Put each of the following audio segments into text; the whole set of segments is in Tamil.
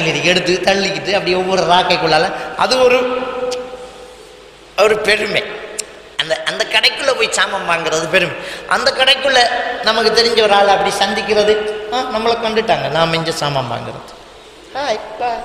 கடைகள் இருக்கு எடுத்து தள்ளிக்கிட்டு அப்படியே ஒவ்வொரு ராக்கைக்குள்ளால அது ஒரு ஒரு பெருமை அந்த அந்த கடைக்குள்ள போய் சாமான் வாங்குறது பெருமை அந்த கடைக்குள்ள நமக்கு தெரிஞ்ச ஒரு ஆள் அப்படி சந்திக்கிறது ஆ நம்மளை கண்டுட்டாங்க நாம் இங்க சாமான் வாங்குறது ஹாய் பாய்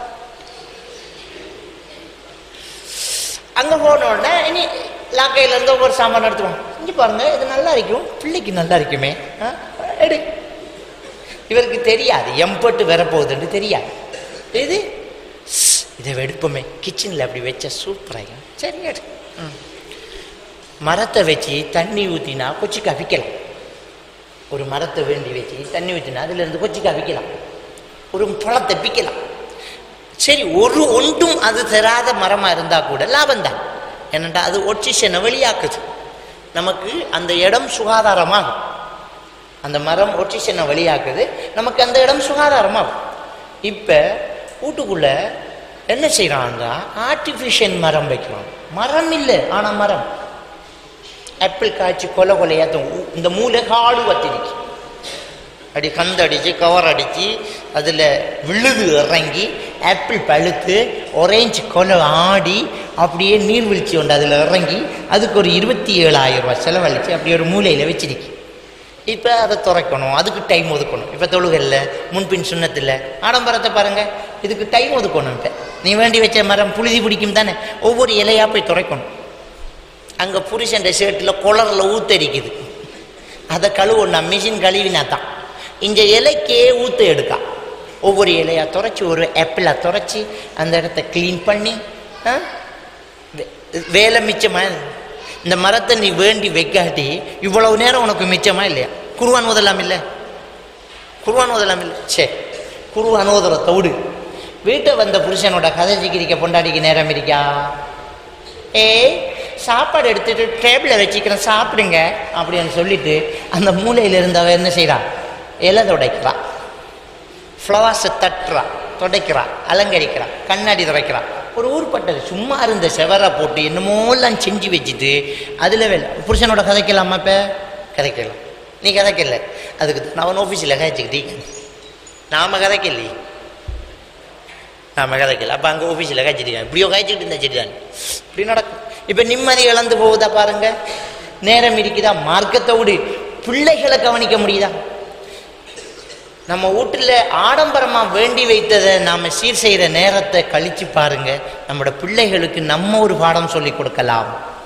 அங்க போன உடனே இனி லாக்கையில இருந்து ஒவ்வொரு சாமான் எடுத்துருவோம் இங்க பாருங்க இது நல்லா இருக்கும் பிள்ளைக்கு நல்லா இருக்குமே ஆ, எடு இவருக்கு தெரியாது எம்பட்டு வரப்போகுதுன்னு தெரியாது இது ஸ், இதை எடுப்போமே கிச்சனில் அப்படி வச்சா சூப்பராக சரி எடு ம். மரத்தை வச்சு தண்ணி ஊற்றினா கொச்சி கவிக்கலாம் ஒரு மரத்தை வேண்டி வச்சு தண்ணி ஊற்றினா அதுலேருந்து கொச்சி கவிக்கலாம் ஒரு பழத்தை பிக்கலாம் சரி ஒரு ஒன்றும் அது தராத மரமாக இருந்தால் கூட லாபம் தான் ஏனண்டா அது ஒட்சிஷனை வெளியாக்குது நமக்கு அந்த இடம் சுகாதாரமாகும் அந்த மரம் ஒட்சிஷனை வெளியாக்குது நமக்கு அந்த இடம் சுகாதாரமாகும் இப்போ வீட்டுக்குள்ள என்ன செய்கிறான்னா ஆர்டிஃபிஷியல் மரம் வைக்கிறான் மரம் இல்லை ஆனால் மரம் ஆப்பிள் காய்ச்சி கொலை கொலையாத்தும் இந்த மூளை காடு வத்திருக்கு அப்படி கந்தடிச்சு கவர் அடித்து அதில் விழுது இறங்கி ஆப்பிள் பழுத்து ஒரேஞ்சு கொலை ஆடி அப்படியே நீர்வீழ்ச்சி உண்டு அதில் இறங்கி அதுக்கு ஒரு இருபத்தி ஏழாயிரம் ரூபாய் செலவழித்து அப்படி ஒரு மூலையில் வச்சிருக்கு இப்போ அதை துறைக்கணும் அதுக்கு டைம் ஒதுக்கணும் இப்போ தொழுகல்ல முன்பின் சுண்ணத்தில் ஆடம்பரத்தை பாருங்கள் இதுக்கு டைம் ஒதுக்கணும் இப்போ நீ வேண்டி வச்ச மரம் புழுதி பிடிக்கும் தானே ஒவ்வொரு இலையாக போய் துறைக்கணும் அங்கே புருஷன் ஷர்ட்டில் குளரில் ஊத்தடிக்குது அதை கழுவணும்னா மிஷின் கழுவினா தான் இந்த இலைக்கே ஊத்த எடுக்கா ஒவ்வொரு இலையாக துரைச்சி ஒரு ஆப்பிளாக துரைச்சி அந்த இடத்த க்ளீன் பண்ணி ஆ? வே- வேலை மிச்சமா இந்த மரத்தை நீ வேண்டி வைக்காட்டி இவ்வளவு நேரம் உனக்கு மிச்சமா இல்லையா குருவான் ஓதலாம் இல்லை குருவான் ஓதலாம் இல்லை சே குருவான் ஓதுற தவிடு வீட்டை வந்த புருஷனோட கதை சிக்கிரிக்க பொண்டாடிக்கு நேரம் இருக்கா ஏய் சாப்பாடு எடுத்துட்டு டேபிளை வச்சுக்கிறேன் சாப்பிடுங்க அப்படின்னு சொல்லிட்டு அந்த மூலையில் இருந்தவ என்ன செய்றா இலை துடைக்கிறா ஃப்ளவர்ஸை தட்டுறா துடைக்கிறா அலங்கரிக்கிறா கண்ணாடி துடைக்கிறா ஒரு ஊர்பட்டது சும்மா இருந்த செவரை போட்டு என்னமோலாம் செஞ்சு வச்சுட்டு அதில் வேலை புருஷனோட கதைக்கலாமா இப்போ கதைக்கலாம் நீ கதைக்கல அதுக்கு தான் அவன் ஆஃபீஸில் கதைச்சிக்கிட்டீங்க நாம கதைக்கலையே நாம கதைக்கல அப்போ அங்கே ஆஃபீஸில் காய்ச்சிட்டு இப்படியோ காய்ச்சிக்கிட்டு இருந்தா சரி தான் இப்படி நடக்கும் இப்போ நிம்மதி இழந்து போகுதா பாருங்க நேரம் இருக்குதா மார்க்கத்தை விடு பிள்ளைகளை கவனிக்க முடியுதா நம்ம வீட்டில் ஆடம்பரமாக வேண்டி வைத்ததை நாம் சீர் செய்கிற நேரத்தை கழிச்சு பாருங்க நம்மளோட பிள்ளைகளுக்கு நம்ம ஒரு பாடம் சொல்லி கொடுக்கலாம்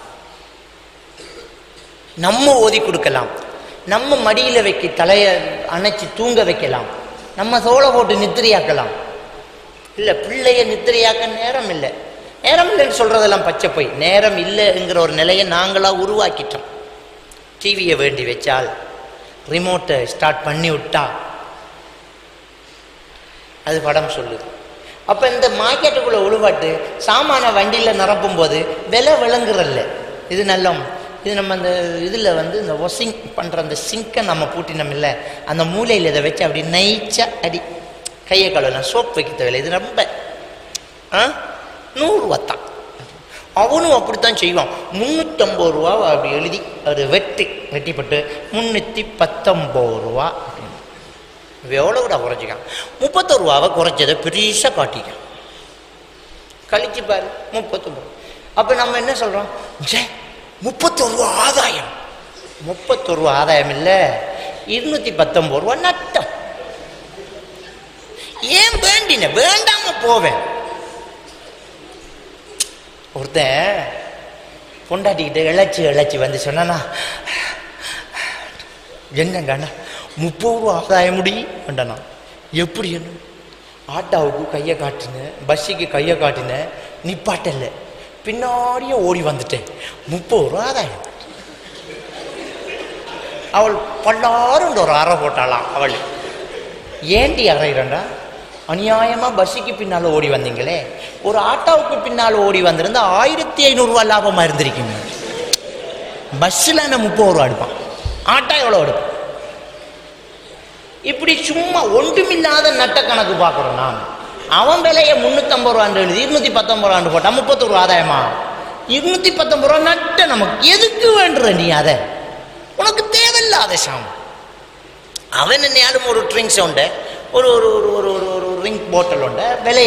நம்ம ஓதி கொடுக்கலாம் நம்ம மடியில் வைக்க தலையை அணைச்சி தூங்க வைக்கலாம் நம்ம தோலை போட்டு நித்திரையாக்கலாம் இல்லை பிள்ளைய நித்திரையாக்க நேரம் இல்லை நேரம் இல்லைன்னு சொல்கிறதெல்லாம் பச்சை போய் நேரம் இல்லைங்கிற ஒரு நிலையை நாங்களாக உருவாக்கிட்டோம் டிவியை வேண்டி வச்சால் ரிமோட்டை ஸ்டார்ட் பண்ணி விட்டா அது படம் சொல்லுது அப்போ இந்த மார்க்கெட்டுக்குள்ளே உழுவாட்டு சாமான வண்டியில் நிரப்பும் போது விலை விளங்குறல்ல இது நல்ல இது நம்ம அந்த இதில் வந்து இந்த ஒசிங் பண்ணுற அந்த சிங்கை நம்ம பூட்டினோம் இல்லை அந்த மூலையில் இதை வச்சு அப்படி நைச்சா அடி கையை கழுவலாம் சோப் வைக்க தேவையில்லை இது ரொம்ப ஆ நூறுரூவா தான் அவனும் அப்படித்தான் செய்வான் முந்நூற்றம்பது ரூபா அப்படி எழுதி ஒரு வெட்டி வெட்டிப்பட்டு முந்நூற்றி பத்தொம்பது ரூபா அப்படின்னு இவன் எவ்வளோ கூட குறைச்சிக்கான் முப்பத்தொரு ரூபாவை குறைச்சதை பெருசாக காட்டிக்கான் கழிச்சு பாரு முப்பத்தொம்பது அப்போ நம்ம என்ன சொல்கிறோம் ஜே முப்பத்தொரு ரூபா ஆதாயம் முப்பத்தொரு ரூபா ஆதாயம் இல்லை இருநூத்தி பத்தொம்பது ரூபா நட்டம் ஏன் வேண்டின வேண்டாம போவேன் ஒருத்தன் பொண்டாட்டிக்கிட்ட இழைச்சி இழைச்சி வந்து சொன்னானா என்னங்கண்ணா முப்பது ரூபா ஆதாயம் முடி வேண்டாண்ணா எப்படி என்ன ஆட்டாவுக்கு கையை காட்டினேன் பஸ்ஸுக்கு கையை காட்டினேன் நிப்பாட்டல பின்னாடியே ஓடி வந்துட்டேன் முப்பது ரூபா ஆதாயம் அவள் பல்லாரும் ஒரு அறை போட்டாளாம் அவள் ஏண்டி அறையிறண்டா அநியாயமா பஸ்ஸுக்கு பின்னால் ஓடி வந்தீங்களே ஒரு ஆட்டோவுக்கு பின்னால் ஓடி வந்திருந்தா ஆயிரத்தி ஐநூறுரூவா லாபமா இருந்திருக்குங்க பஸ்ஸில் என்ன முப்பது ரூபா எடுப்பான் ஆட்டோ எவ்வளோ எடுப்பான் இப்படி சும்மா ஒன்றுமில்லாத நட்ட கணக்கு பார்க்குறோம் நான் அவன் விலையை முந்நூற்றம்பது ரூபான்னு எழுதி இருநூத்தி பத்தொம்பது ரூபான்னு போட்டான் முப்பத்தொரு ரூபா ஆதாயமா இருநூத்தி பத்தொம்பது ரூபா நட்ட நமக்கு எதுக்கு வேண்டுற நீ அதை உனக்கு தேவையில்லாத சாம் அவன் என்னையாலும் ஒரு ட்ரிங்க்ஸ் உண்டு ஒரு ஒரு ஒரு ஒரு ஒரு ரிங் போட்டல் உண்டு விலை